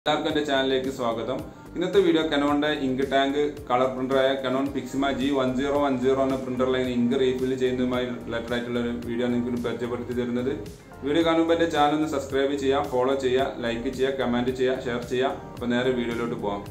എല്ലാവർക്കും എൻ്റെ ചാനലിലേക്ക് സ്വാഗതം ഇന്നത്തെ വീഡിയോ കനോണിന്റെ ഇങ്ക് ടാങ്ക് കളർ പ്രിന്ററായ Canon Pixma G one zero one zero എന്ന പ്രിന്ററിലെ ഇങ്ക് റീഫിൽ ചെയ്യുന്നതുമായി റിലേറ്റഡ് ആയിട്ടുള്ള ഒരു വീഡിയോ നിങ്ങൾക്ക് പരിചയപ്പെടുത്തി തരുന്നത് വീഡിയോ കാണുമ്പോൾ എൻ്റെ ചാനൽ ഒന്ന് സബ്സ്ക്രൈബ് ചെയ്യുക ഫോളോ ചെയ്യുക ലൈക്ക് ചെയ്യുക കമൻറ്റ് ചെയ്യുക ഷെയർ ചെയ്യുക അപ്പോൾ നേരെ വീഡിയോയിലോട്ട് പോകാം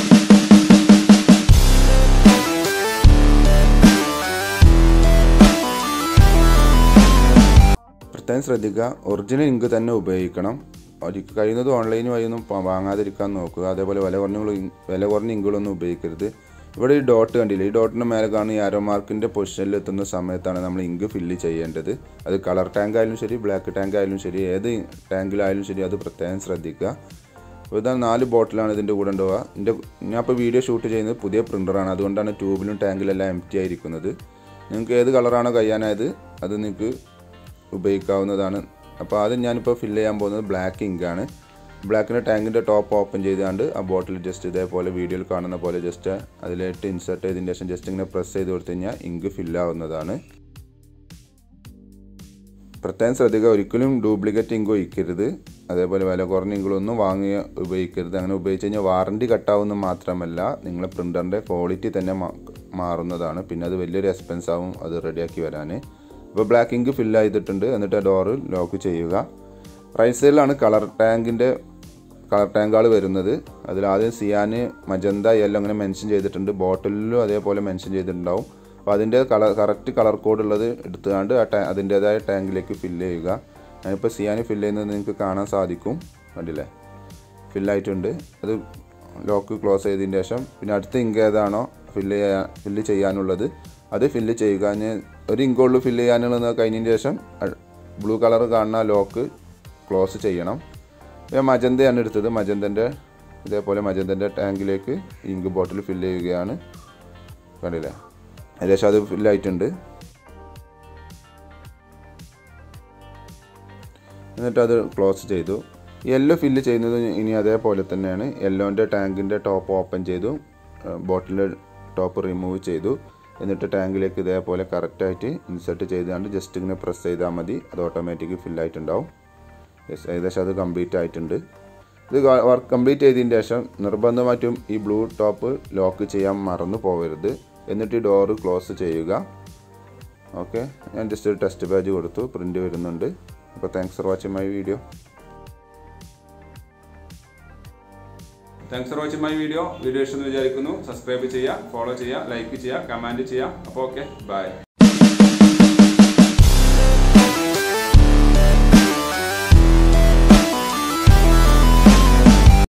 പ്രത്യേകം ശ്രദ്ധിക്കുക ഒറിജിനൽ ഇങ്ക് തന്നെ ഉപയോഗിക്കണം ഒരിക്കൽ കഴിയുന്നത് ഓൺലൈൻ വഴിയൊന്നും പ- വാങ്ങാതിരിക്കാൻ നോക്കുക അതേപോലെ വില കുറഞ്ഞ വില കുറഞ്ഞ ഇങ്കുകളൊന്നും ഉപയോഗിക്കരുത് ഇവിടെ ഈ ഡോട്ട് കണ്ടില്ല ഈ ഡോട്ടിൻ്റെ മേലെ കാണുന്ന ഈ ആരോ മാർക്കിൻ്റെ പൊസിഷനിൽ എത്തുന്ന സമയത്താണ് നമ്മൾ ഇങ്ക് ഫില്ല് ചെയ്യേണ്ടത് അത് കളർ ടാങ്ക് ആയാലും ശരി ബ്ലാക്ക് ടാങ്ക് ആയാലും ശരി ഏത് ടാങ്കിലായാലും ശരി അത് പ്രത്യേകം ശ്രദ്ധിക്കുക അപ്പോൾ ഇതാ നാല് ബോട്ടിലാണ് ഇതിൻ്റെ കൂടെ ഉണ്ടാവുക എൻ്റെ ഞാൻ ഇപ്പോൾ വീഡിയോ ഷൂട്ട് ചെയ്യുന്നത് പുതിയ പ്രിൻ്ററാണ് അതുകൊണ്ടാണ് ട്യൂബിലും ടാങ്കിലെല്ലാം എം ടി ആയിരിക്കുന്നത് നിങ്ങൾക്ക് ഏത് കളറാണോ കഴിയാനായത് അത് നിങ്ങൾക്ക് ഉപയോഗിക്കാവുന്നതാണ് അപ്പോൾ ആദ്യം ഞാനിപ്പോൾ ഫില്ല് ചെയ്യാൻ പോകുന്നത് ബ്ലാക്ക് ഇങ്കാണ് ബ്ലാക്കിൻ്റെ ടാങ്കിൻ്റെ ടോപ്പ് ഓപ്പൺ ചെയ്താണ്ട് ആ ബോട്ടിൽ ജസ്റ്റ് ഇതേപോലെ വീഡിയോയിൽ കാണുന്ന പോലെ ജസ്റ്റ് അതിലേക്ക് ഇൻസേർട്ട് ചെയ്തതിന് ശേഷം ജസ്റ്റ് ഇങ്ങനെ പ്രസ് ചെയ്ത് കൊടുത്തു കഴിഞ്ഞാൽ ഇങ്ക് ഫില്ലാവുന്നതാണ് പ്രത്യേകം ശ്രദ്ധിക്കുക ഒരിക്കലും ഡ്യൂപ്ലിക്കേറ്റ് ഇങ്ക് ഒഴിക്കരുത് അതേപോലെ വില കുറഞ്ഞ ഇങ്കുകളൊന്നും വാങ്ങി ഉപയോഗിക്കരുത് അങ്ങനെ ഉപയോഗിച്ച് കഴിഞ്ഞാൽ വാറണ്ടി കട്ടാവുന്ന മാത്രമല്ല നിങ്ങളെ പ്രിൻ്ററിൻ്റെ ക്വാളിറ്റി തന്നെ മാ- മാറുന്നതാണ് പിന്നെ അത് വലിയൊരു എക്സ്പെൻസ് ആവും അത് റെഡിയാക്കി വരാൻ ഇപ്പോൾ ബ്ലാക്ക് ഇങ്ക് ഫില്ല് ചെയ്തിട്ടുണ്ട് എന്നിട്ട് ആ ഡോറ് ലോക്ക് ചെയ്യുക റൈറ്റ് സൈഡിലാണ് കളർ ടാങ്കിൻ്റെ കളർ ടാങ്കുകൾ വരുന്നത് അതിൽ ആദ്യം സിയാന് മജന്ത യെല്ലോ അങ്ങനെ മെൻഷൻ ചെയ്തിട്ടുണ്ട് ബോട്ടിലിലും അതേപോലെ മെൻഷൻ ചെയ്തിട്ടുണ്ടാവും അപ്പോൾ അതിൻ്റെ കളർ കറക്റ്റ് കളർ കോഡ് ഉള്ളത് എടുത്തുകൊണ്ട് ആ ടാ അതിൻ്റേതായ ടാങ്കിലേക്ക് ഫില്ല് ചെയ്യുക ഞാനിപ്പോൾ സിയാന് ഫില്ല് ചെയ്യുന്നത് നിങ്ങൾക്ക് കാണാൻ സാധിക്കും കണ്ടില്ലേ ഫില്ലായിട്ടുണ്ട് അത് ലോക്ക് ക്ലോസ് ചെയ്തതിന് ശേഷം പിന്നെ അടുത്ത ഇങ്ക് ഏതാണോ ഫില്ല് ചെയ്യാൻ ഫില്ല് ചെയ്യാനുള്ളത് അത് ഫില്ല് ചെയ്യുക ഇനി ഒരു ഇങ്കോളിൽ ഫില്ല് ചെയ്യാനുള്ളത് കഴിഞ്ഞതിന് ശേഷം ബ്ലൂ കളർ കാണുന്ന ലോക്ക് ക്ലോസ് ചെയ്യണം ഞാൻ മജന്തയാണ് എടുത്തത് മജന്തൻ്റെ ഇതേപോലെ മജന്തൻ്റെ ടാങ്കിലേക്ക് ഇങ്ക് ബോട്ടിൽ ഫില്ല് ചെയ്യുകയാണ് കണ്ടില്ലേ ഏകദേശം അത് ഫില്ലായിട്ടുണ്ട് എന്നിട്ട് അത് ക്ലോസ് ചെയ്തു യെല്ലോ ഫില്ല് ചെയ്യുന്നത് ഇനി അതേപോലെ തന്നെയാണ് യെല്ലോൻ്റെ ടാങ്കിൻ്റെ ടോപ്പ് ഓപ്പൺ ചെയ്തു ബോട്ടിലിൻ്റെ ടോപ്പ് റിമൂവ് ചെയ്തു എന്നിട്ട് ടാങ്കിലേക്ക് ഇതേപോലെ കറക്റ്റായിട്ട് ഇൻസെർട്ട് ചെയ്താണ്ട് ജസ്റ്റ് ഇങ്ങനെ പ്രസ് ചെയ്താൽ മതി അത് ഓട്ടോമാറ്റിക് ഫില്ലായിട്ടുണ്ടാവും യെസ് ഏകദേശം അത് കംപ്ലീറ്റ് ആയിട്ടുണ്ട് ഇത് വർക്ക് കംപ്ലീറ്റ് ചെയ്തതിന് ശേഷം നിർബന്ധമായിട്ടും ഈ ബ്ലൂ ടോപ്പ് ലോക്ക് ചെയ്യാൻ മറന്നു പോകരുത് എന്നിട്ട് ഈ ഡോറ് ക്ലോസ് ചെയ്യുക ഓക്കെ ഞാൻ ജസ്റ്റ് ഒരു ടെസ്റ്റ് പേജ് കൊടുത്തു പ്രിൻ്റ് വരുന്നുണ്ട് അപ്പോൾ thanks for watching my video thanks for watching my video video ഇഷ്ടമെന്ന് വിചാരിക്കുന്നു സബ്സ്ക്രൈബ് ചെയ്യുക ഫോളോ ചെയ്യുക ലൈക്ക് ചെയ്യുക കമൻറ്റ് ചെയ്യുക അപ്പോൾ ഓക്കെ ബൈ